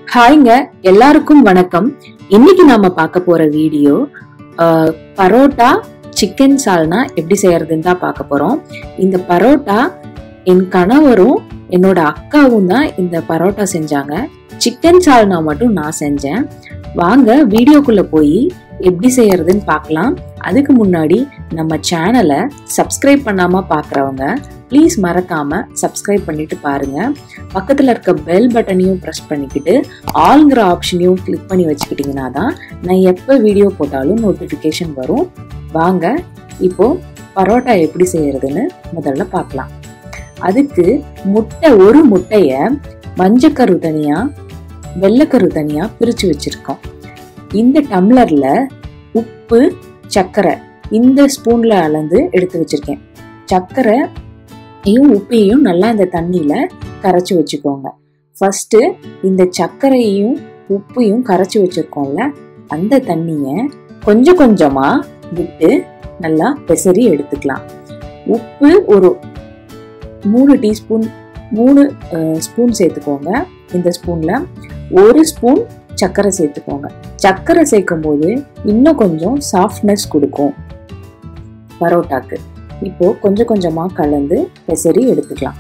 ஹாய்ங்க எல்லாருக்கும் வணக்கம் இன்னைக்கு நாம பார்க்க போற வீடியோ அஹ், பரோட்டா சிக்கன் சால்னா எப்படி செய்யறதுன்னு தான் பார்க்க போறோம் இந்த பரோட்டா என் கணவரும் என்னோட அக்காவும் தான் இந்த பரோட்டா செஞ்சாங்க சிக்கன் சால்னா மட்டும் நான் செஞ்சேன் வாங்க வீடியோக்குள்ள போய் எப்படி செய்யறதுன்னு பார்க்கலாம் அதுக்கு முன்னாடி நம்ம சேனலை சப்ஸ்கிரைப் பண்ணாம பார்க்குறவங்க ப்ளீஸ் மறக்காம சப்ஸ்கிரைப் பண்ணிட்டு பாருங்க பக்கத்துல இருக்க பெல் பட்டனையும் ப்ரெஸ் பண்ணிக்கிட்டு ஆல்ங்கிற ஆப்ஷனையும் கிளிக் பண்ணி வச்சுக்கிட்டிங்கன்னா தான் நான் எப்போ வீடியோ போட்டாலும் நோட்டிஃபிகேஷன் வரும் வாங்க இப்போ பரோட்டா எப்படி செய்யறதுன்னு முதல்ல பார்க்கலாம் அதுக்கு முட்டை ஒரு முட்டைய மஞ்சக்கரு தனியா வெள்ளைக்கரு தனியா பிரிச்சு வச்சிருக்கோம் இந்த டம்ளர்ல உப்பு சர்க்கரை இந்த ஸ்பூன்ல அளந்து எடுத்து வச்சிருக்கேன் சர்க்கரையும் உப்பையும் நல்லா இந்த தண்ணியில கரைச்சி வச்சுக்கோங்க ஃபர்ஸ்ட் இந்த சர்க்கரையும் உப்பையும் கரைச்சி வச்சிருக்கோம்ல அந்த தண்ணிய கொஞ்சம் கொஞ்சமா விட்டு நல்லா பெசரி எடுத்துக்கலாம் உப்பு ஒரு மூணு டீஸ்பூன் மூணு ஸ்பூன் சேர்த்துக்கோங்க இந்த ஸ்பூன்ல ஒரு ஸ்பூன் சர்க்கரை சேர்த்துக்கோங்க சர்க்கரை சேர்க்கும் போது இன்னும் கொஞ்சம் சாஃப்ட்னஸ் கொடுக்கும் பரோட்டாக்கு இப்போ கொஞ்சம் கொஞ்சமா கலந்து பெசரி எடுத்துக்கலாம்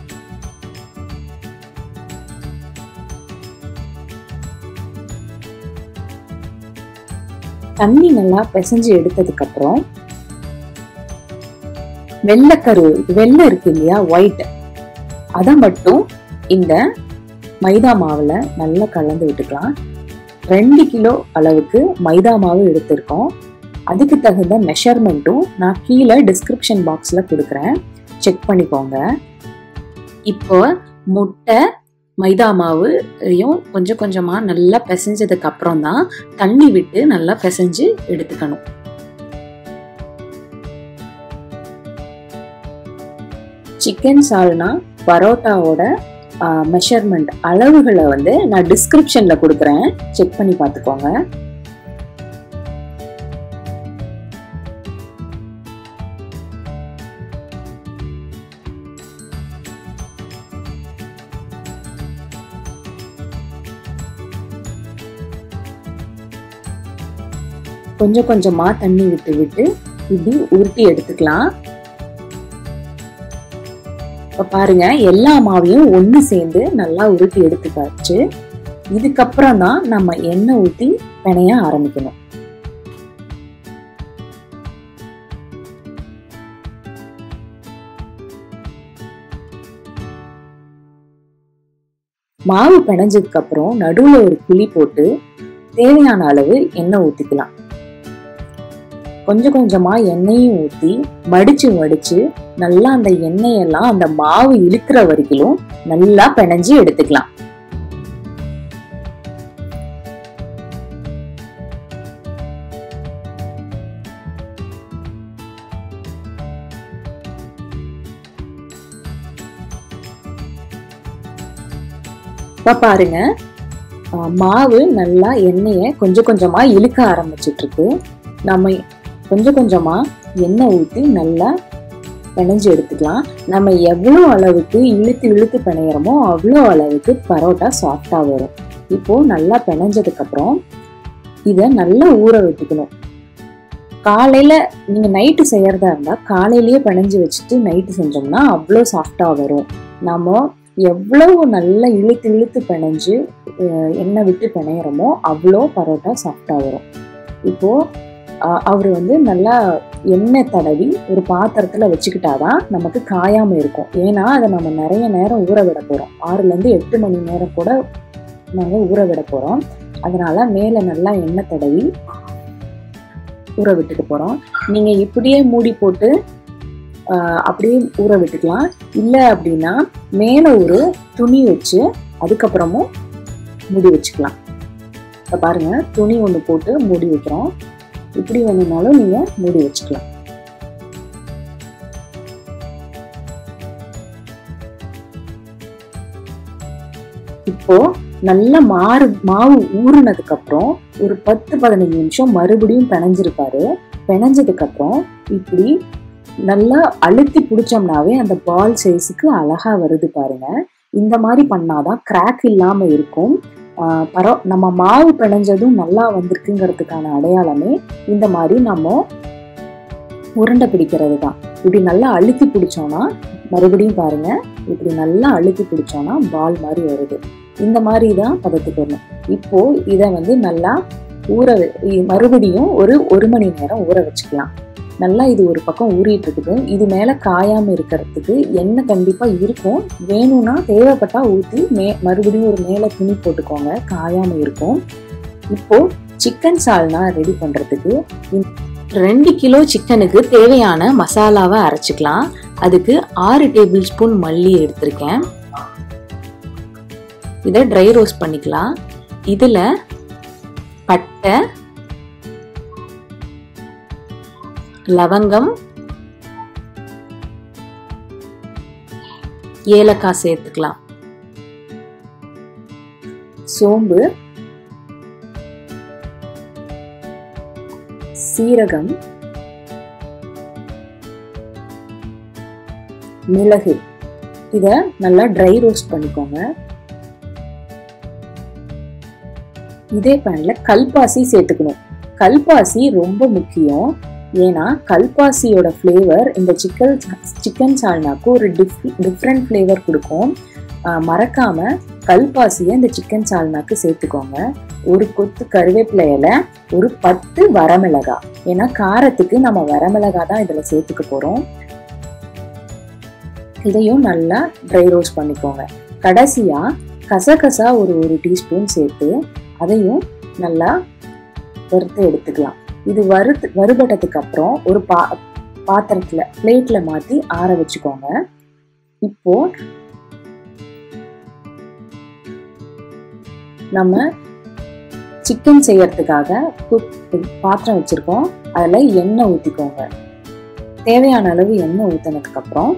தண்ணி நல்லா பிசைஞ்சு எடுத்ததுக்கு அப்புறம் வெள்ளைக்கரு வெள்ளை இருக்கு இல்லையா ஒயிட் அதை மட்டும் இந்த மைதா மாவுல நல்லா கலந்து விட்டுக்கலாம் ரெண்டு கிலோ அளவுக்கு மைதா மாவு எடுத்திருக்கோம் அதுக்கு தகுந்த மெஷர்மெண்ட்டும் நான் கீழே டிஸ்கிரிப்ஷன் பாக்ஸ்ல கொடுக்குறேன் செக் பண்ணிக்கோங்க இப்போ முட்டை மைதா மாவையும் கொஞ்சம் கொஞ்சமா நல்லா பிசைஞ்சதுக்கு அப்புறம் தான் தண்ணி விட்டு நல்லா பிசைஞ்சு எடுத்துக்கணும் சிக்கன் சால்னா பரோட்டாவோட மெஷர்மெண்ட் அளவுகளை வந்து நான் டிஸ்கிரிப்ஷன்ல கொடுக்குறேன் செக் பண்ணி பார்த்துக்கோங்க கொஞ்சம் கொஞ்சமா தண்ணி விட்டு விட்டு இப்படி உருட்டி எடுத்துக்கலாம் இப்ப பாருங்க எல்லா மாவையும் ஒண்ணு சேர்ந்து நல்லா உருட்டி எடுத்துக்காச்சு இதுக்கப்புறம் தான் நம்ம எண்ணெய் ஊத்தி பிணைய ஆரம்பிக்கணும் மாவு பிணைஞ்சதுக்கு அப்புறம் நடுவுல ஒரு குழி போட்டு தேவையான அளவு எண்ணெய் ஊத்திக்கலாம் கொஞ்சம் கொஞ்சமா எண்ணெயும் ஊத்தி மடிச்சு மடிச்சு நல்லா அந்த எண்ணெயெல்லாம் அந்த மாவு இழுக்கிற வரைக்கும் நல்லா பிணைஞ்சு எடுத்துக்கலாம் இப்ப பாருங்க அஹ் மாவு நல்லா எண்ணெயை கொஞ்சம் கொஞ்சமா இழுக்க ஆரம்பிச்சிட்டு இருக்கு நம்ம கொஞ்சம் கொஞ்சமா எண்ணெய் ஊற்றி நல்லா பிணைஞ்சு எடுத்துக்கலாம் நம்ம எவ்வளோ அளவுக்கு இழுத்து இழுத்து பிணையிறோமோ அவ்வளோ அளவுக்கு பரோட்டா சாஃப்டா வரும் இப்போ நல்லா பிணைஞ்சதுக்கு அப்புறம் இதை நல்லா ஊற வச்சுக்கணும் காலையில நீங்க நைட்டு செய்யறதா இருந்தா காலையிலேயே பிணைஞ்சு வச்சுட்டு நைட்டு செஞ்சோம்னா அவ்வளோ சாஃப்டா வரும் நம்ம எவ்வளவு நல்லா இழுத்து இழுத்து பிணைஞ்சு அஹ் எண்ணெய் விட்டு பிணையிறோமோ அவ்வளோ பரோட்டா சாஃப்டா வரும் இப்போ அவர் வந்து நல்லா எண்ணெய் தடவி ஒரு பாத்திரத்துல வச்சுக்கிட்டாதான் நமக்கு காயாம இருக்கும் ஏன்னா அதை நம்ம நிறைய நேரம் ஊற விட போறோம் ஆறுல இருந்து எட்டு மணி நேரம் கூட நாங்க ஊற விட போறோம் அதனால மேல நல்லா எண்ணெய் தடவி ஊற விட்டுட்டு போறோம் நீங்க இப்படியே மூடி போட்டு ஆஹ், அப்படியே ஊற விட்டுக்கலாம் இல்லை அப்படின்னா மேல ஒரு துணி வச்சு அதுக்கப்புறமும் மூடி வச்சுக்கலாம் இப்போ பாருங்க துணி ஒன்று போட்டு மூடி வைக்கிறோம் இப்படி வேணும்னாலும் நீங்க மூடி வச்சுக்கலாம் இப்போ நல்ல மாறு மாவு ஊறுனதுக்கு அப்புறம் ஒரு பத்து பதினஞ்சு நிமிஷம் மறுபடியும் பிணைஞ்சிருப்பாரு பிணைஞ்சதுக்கு அப்புறம் இப்படி நல்லா அழுத்தி பிடிச்சோம்னாவே அந்த பால் சைஸுக்கு அழகா வருது பாருங்க இந்த மாதிரி பண்ணாதான் கிராக் இல்லாம இருக்கும் ஆஹ் பரவ நம்ம மாவு பிணைஞ்சதும் நல்லா வந்திருக்குங்கிறதுக்கான அடையாளமே இந்த மாதிரி நம்ம உருண்டை பிடிக்கிறது தான் இப்படி நல்லா அழுத்தி பிடிச்சோம்னா மறுபடியும் பாருங்க இப்படி நல்லா அழுத்தி பிடிச்சோம்னா பால் மாதிரி வருது இந்த மாதிரி தான் பதத்துக்கு வரணும் இப்போ இதை வந்து நல்லா ஊற வெ- இ- மறுபடியும் ஒரு ஒரு மணி நேரம் ஊற வச்சுக்கலாம் நல்லா இது ஒரு பக்கம் ஊறிட்டு இருக்குது இது மேல காயாம இருக்கிறதுக்கு எண்ணெய் கண்டிப்பா இருக்கும் வேணும்னா தேவைப்பட்டா ஊத்தி மே மறுபடியும் ஒரு மேல துணி போட்டுக்கோங்க காயாம இருக்கும் இப்போ சிக்கன் சால்னா ரெடி பண்றதுக்கு இந்த ரெண்டு கிலோ சிக்கனுக்கு தேவையான மசாலாவை அரைச்சிக்கலாம் அதுக்கு ஆறு டேபிள் ஸ்பூன் மல்லி எடுத்திருக்கேன் இதை ட்ரை ரோஸ்ட் பண்ணிக்கலாம் இதுல பட்டை லவங்கம் ஏலக்காய் சேர்த்துக்கலாம் சோம்பு சீரகம் மிளகு இத நல்லா ட்ரை ரோஸ்ட் பண்ணிக்கோங்க இதே பேன்ல கல்பாசி சேர்த்துக்கணும் கல்பாசி ரொம்ப முக்கியம் ஏன்னா கல்பாசியோட ஃப்ளேவர் இந்த சிக்கன் சிக்கன் சால்னாக்கு ஒரு டிஃப் டிஃப்ரெண்ட் ஃப்ளேவர் கொடுக்கும் ஆஹ் மறக்காம கல்பாசியை இந்த சிக்கன் சால்னாக்கு சேர்த்துக்கோங்க ஒரு கொத்து கருவேப்பிலை இலை ஒரு பத்து வரமிளகா ஏன்னா காரத்துக்கு நம்ம வரமிளகா தான் இதுல சேர்த்துக்க போறோம் இதையும் நல்லா ட்ரை ரோஸ்ட் பண்ணிக்கோங்க கடைசியா கசகசா ஒரு ஒரு டீஸ்பூன் சேர்த்து அதையும் நல்லா வறுத்து எடுத்துக்கலாம் இது வறுத்து வறுபட்டதுக்கு அப்புறம் ஒரு பா பாத்திரத்துல பிளேட்ல மாத்தி ஆற வச்சுக்கோங்க இப்போ நம்ம சிக்கன் செய்யறதுக்காக குக் பாத்திரம் வச்சிருக்கோம் அதுல எண்ணெய் ஊத்திக்கோங்க தேவையான அளவு எண்ணெய் ஊத்தினதுக்கு அப்புறம்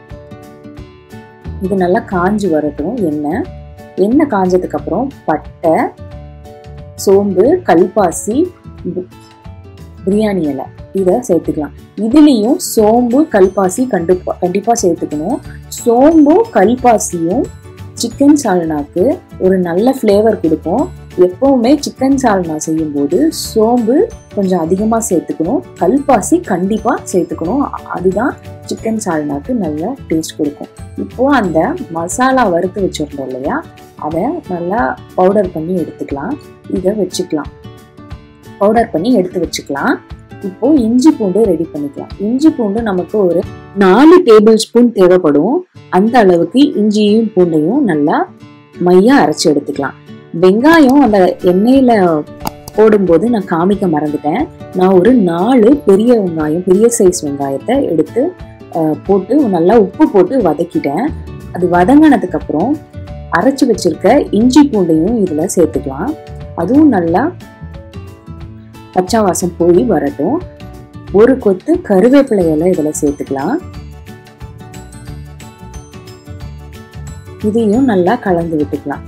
இது நல்லா காஞ்சு வரட்டும் எண்ணெய் எண்ணெய் காஞ்சதுக்கு அப்புறம் பட்டை சோம்பு கல்பாசி பி- பிரியாணி இலை இதை சேர்த்துக்கலாம் இதுலேயும் சோம்பு கல்பாசி கண்டிப்பா கண்டிப்பாக சேர்த்துக்கணும் சோம்பும் கல்பாசியும் சிக்கன் சால்னாக்கு ஒரு நல்ல ஃப்ளேவர் கொடுக்கும் எப்பவுமே சிக்கன் சால்னா செய்யும்போது சோம்பு கொஞ்சம் அதிகமாக சேர்த்துக்கணும் கல்பாசி கண்டிப்பாக சேர்த்துக்கணும் அ- அதுதான் சிக்கன் சால்னாக்கு நல்ல டேஸ்ட் கொடுக்கும் இப்போ அந்த மசாலா வறுத்து வச்சிருந்தோம் இல்லையா அதை நல்லா பவுடர் பண்ணி எடுத்துக்கலாம் இதை வச்சுக்கலாம் பவுடர் பண்ணி எடுத்து வச்சுக்கலாம் இப்போ இஞ்சி பூண்டு ரெடி பண்ணிக்கலாம் இஞ்சி பூண்டு நமக்கு ஒரு நாலு டேபிள் ஸ்பூன் தேவைப்படும் அந்த அளவுக்கு இஞ்சியும் பூண்டையும் நல்லா மையா அரைச்சு எடுத்துக்கலாம் வெங்காயம் அந்த எண்ணெயில போடும்போது நான் காமிக்க மறந்துட்டேன் நான் ஒரு நாலு பெரிய வெங்காயம் பெரிய சைஸ் வெங்காயத்தை எடுத்து அஹ், போட்டு நல்லா உப்பு போட்டு வதக்கிட்டேன் அது வதங்கினதுக்கு அப்புறம் அரைச்சு வச்சிருக்க இஞ்சி பூண்டையும் இதுல சேர்த்துக்கலாம் அதுவும் நல்லா பச்சை வாசம் போய் வரட்டும் ஒரு கொத்து கருவேப்பிலை இலை இதுல சேர்த்துக்கலாம் இதையும் நல்லா கலந்து விட்டுக்கலாம்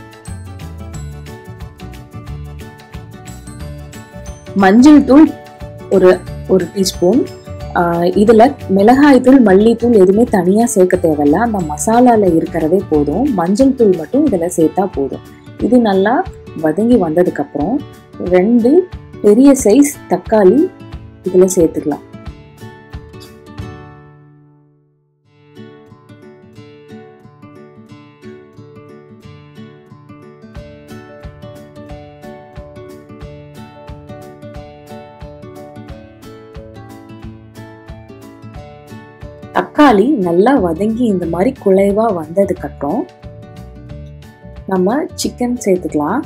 மஞ்சள் தூள் ஒரு ஒரு டீஸ்பூன் இதுல மிளகாய் தூள் மல்லித்தூள் எதுவுமே தனியா சேர்க்க தேவையில்ல அந்த மசாலால இருக்கிறதே போதும் மஞ்சள் தூள் மட்டும் இதுல சேர்த்தா போதும் இது நல்லா வதங்கி வந்ததுக்கு அப்புறம் ரெண்டு பெரிய சைஸ் தக்காளி இதுல சேர்த்துக்கலாம் தக்காளி நல்லா வதங்கி இந்த மாதிரி குழைவா வந்ததுக்கு அப்புறம் நம்ம சிக்கன் சேர்த்துக்கலாம்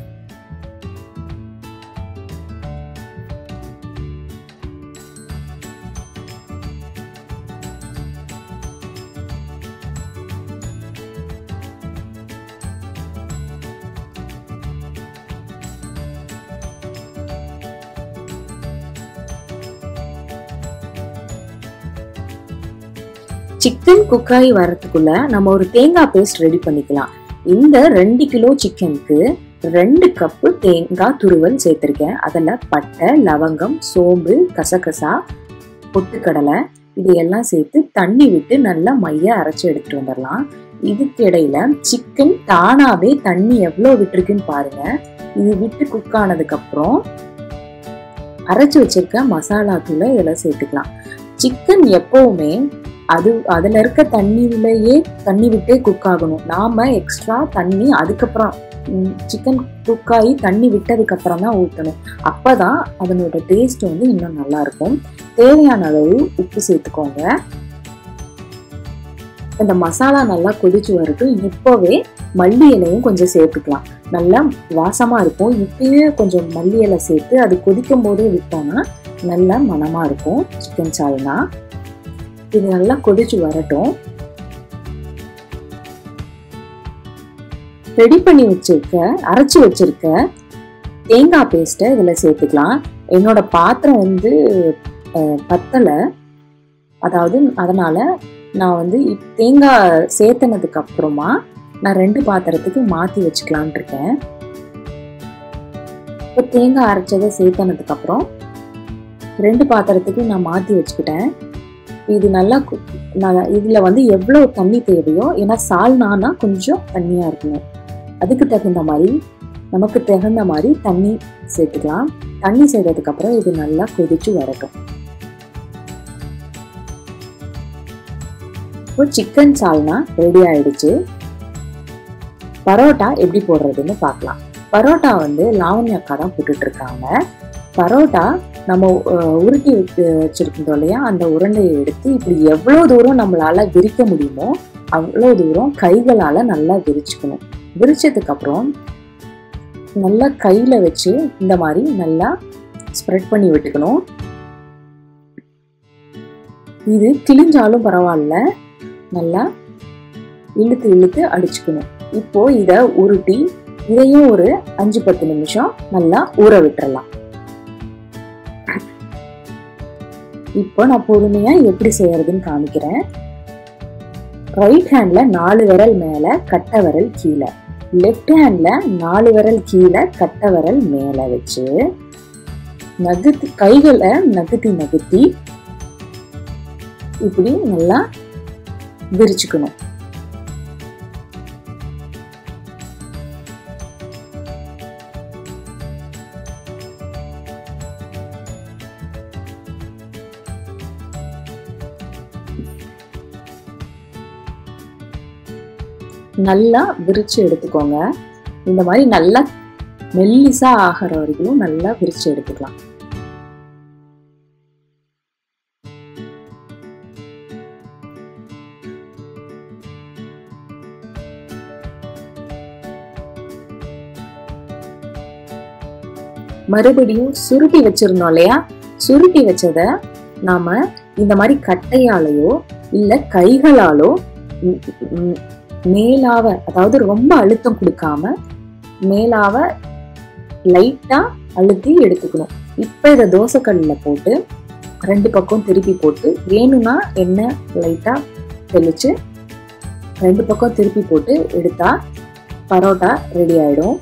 சிக்கன் குக்காய் வரதுக்குள்ள நம்ம ஒரு தேங்காய் பேஸ்ட் ரெடி பண்ணிக்கலாம் இந்த ரெண்டு கிலோ சிக்கனுக்கு ரெண்டு கப்பு தேங்காய் துருவல் சேர்த்திருக்கேன் அதில் பட்டை லவங்கம் சோம்பு கசகசா பொட்டுக்கடலை இது எல்லாம் சேர்த்து தண்ணி விட்டு நல்லா மைய அரைச்சி எடுத்துட்டு வந்துடலாம் இதுக்கு இடையில சிக்கன் தானாவே தண்ணி எவ்வளவு விட்டுருக்குன்னு பாருங்க இது விட்டு குக் ஆனதுக்கு அப்புறம் அரைச்சு வச்சிருக்க மசாலா தூளை இதில் சேர்த்துக்கலாம் சிக்கன் எப்பவுமே அது அதுல இருக்க தண்ணியிலேயே தண்ணி விட்டே குக் ஆகணும் நாம எக்ஸ்ட்ரா தண்ணி அதுக்கப்புறம் சிக்கன் குக் ஆகி தண்ணி விட்டதுக்கு அப்புறம் தான் ஊற்றணும் அப்பதான் அதனோட டேஸ்ட் வந்து இன்னும் நல்லா இருக்கும் தேவையான அளவு உப்பு சேர்த்துக்கோங்க இந்த மசாலா நல்லா கொதிச்சு வரட்டும் இப்போவே மல்லி இலையும் கொஞ்சம் சேர்த்துக்கலாம் நல்லா வாசமா இருக்கும் இப்பயே கொஞ்சம் மல்லி இலை சேர்த்து அது கொதிக்கும் போதே விட்டோம்னா நல்லா மனமா இருக்கும் சிக்கன் சால்னா இது நல்லா கொதிச்சு வரட்டும் ரெடி பண்ணி வச்சிருக்க அரைச்சி வச்சிருக்க தேங்காய் பேஸ்ட்டை இதில் சேர்த்துக்கலாம் என்னோட பாத்திரம் வந்து பத்தலை அதாவது அதனால நான் வந்து தேங்காய் சேர்த்தனதுக்கு அப்புறமா நான் ரெண்டு பாத்திரத்துக்கு மாற்றி வச்சுக்கலான் இருக்கேன் இப்போ தேங்காய் அரைச்சதை சேர்த்தனதுக்கு அப்புறம் ரெண்டு பாத்திரத்துக்கு நான் மாற்றி வச்சுக்கிட்டேன் இது நல்லா நான் இதில் வந்து எவ்வளோ தண்ணி தேவையோ ஏன்னா சால்னானா கொஞ்சம் தண்ணியாக இருக்கணும் அதுக்கு தகுந்த மாதிரி நமக்கு தகுந்த மாதிரி தண்ணி சேர்த்துக்கலாம் தண்ணி சேர்த்ததுக்கு அப்புறம் இது நல்லா கொதிச்சு வரட்டும் இப்போ சிக்கன் சால்னா ரெடி ஆயிடுச்சு பரோட்டா எப்படி போடுறதுன்னு பார்க்கலாம் பரோட்டா வந்து லாவண்ய அக்கா தான் போட்டுட்டு இருக்காங்க பரோட்டா நம்ம உருட்டி வச்சு வச்சிருக்கோம் இல்லையா அந்த உருண்டையை எடுத்து இப்படி எவ்வளோ தூரம் நம்மளால விரிக்க முடியுமோ அவ்வளோ தூரம் கைகளால நல்லா விரிச்சுக்கணும் விரிச்சதுக்கு அப்புறம் நல்லா கையில வச்சு இந்த மாதிரி நல்லா ஸ்ப்ரெட் பண்ணி விட்டுக்கணும் இது கிழிஞ்சாலும் பரவாயில்ல நல்லா இழுத்து இழுத்து அடிச்சுக்கணும் இப்போ இத உருட்டி இதையும் ஒரு அஞ்சு பத்து நிமிஷம் நல்லா ஊற விட்டுறலாம் இப்போ நான் பொறுமையா எப்படி செய்யறதுன்னு காமிக்கிறேன் ரைட் ஹேண்ட்ல நாலு விரல் மேல கட்ட விரல் கீழே லெஃப்ட் ஹேண்ட்ல நாலு விரல் கீழே கட்ட விரல் மேல வச்சு நகுத்தி கைகளை நகுத்தி நகுத்தி இப்படி நல்லா விரிச்சுக்கணும் நல்லா விரிச்சு எடுத்துக்கோங்க இந்த மாதிரி நல்லா மெல்லிசா ஆகிற வரைக்கும் நல்லா விரிச்சு எடுத்துக்கலாம் மறுபடியும் சுருட்டி வச்சிருந்தோம் இல்லையா சுருட்டி வச்சத நாம இந்த மாதிரி கட்டையாலேயோ இல்ல கைகளாலோ மேலாவ அதாவது ரொம்ப அழுத்தம் கொடுக்காம மேலாவ லைட்டா அழுத்தி எடுத்துக்கணும் இப்ப இதை தோசைக்கல்லில் போட்டு ரெண்டு பக்கம் திருப்பி போட்டு வேணும்னா எண்ணெய் லைட்டா தெளிச்சு ரெண்டு பக்கம் திருப்பி போட்டு எடுத்தா பரோட்டா ரெடி ஆயிடும்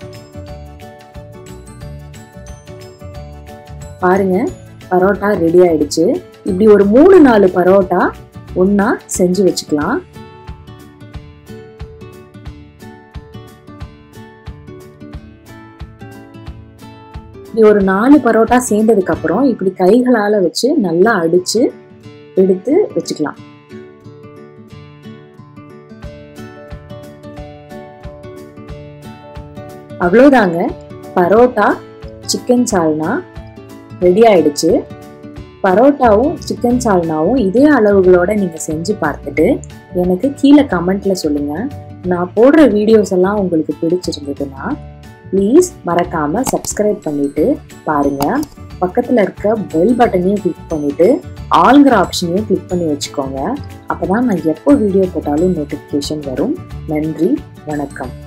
பாருங்க பரோட்டா ரெடி ஆயிடுச்சு இப்படி ஒரு மூணு நாலு பரோட்டா ஒன்னா செஞ்சு வச்சுக்கலாம் இப்படி ஒரு நாலு பரோட்டா சேர்ந்ததுக்கு அப்புறம் இப்படி கைகளால வச்சு நல்லா அடிச்சு எடுத்து வச்சுக்கலாம் அவ்வளோதாங்க பரோட்டா சிக்கன் சால்னா ரெடி ஆயிடுச்சு பரோட்டாவும் சிக்கன் சால்னாவும் இதே அளவுகளோட நீங்க செஞ்சு பார்த்துட்டு எனக்கு கீழே கமெண்ட்ல சொல்லுங்க நான் போடுற வீடியோஸ் எல்லாம் உங்களுக்கு பிடிச்சிருந்ததுன்னா ப்ளீஸ் மறக்காம சப்ஸ்கிரைப் பண்ணிட்டு பாருங்க பக்கத்துல இருக்க பெல் பட்டனையும் கிளிக் பண்ணிட்டு ஆல்ங்கிற ஆப்ஷனையும் கிளிக் பண்ணி வச்சுக்கோங்க அப்பதான் நான் எப்போ வீடியோ போட்டாலும் நோட்டிஃபிகேஷன் வரும் நன்றி வணக்கம்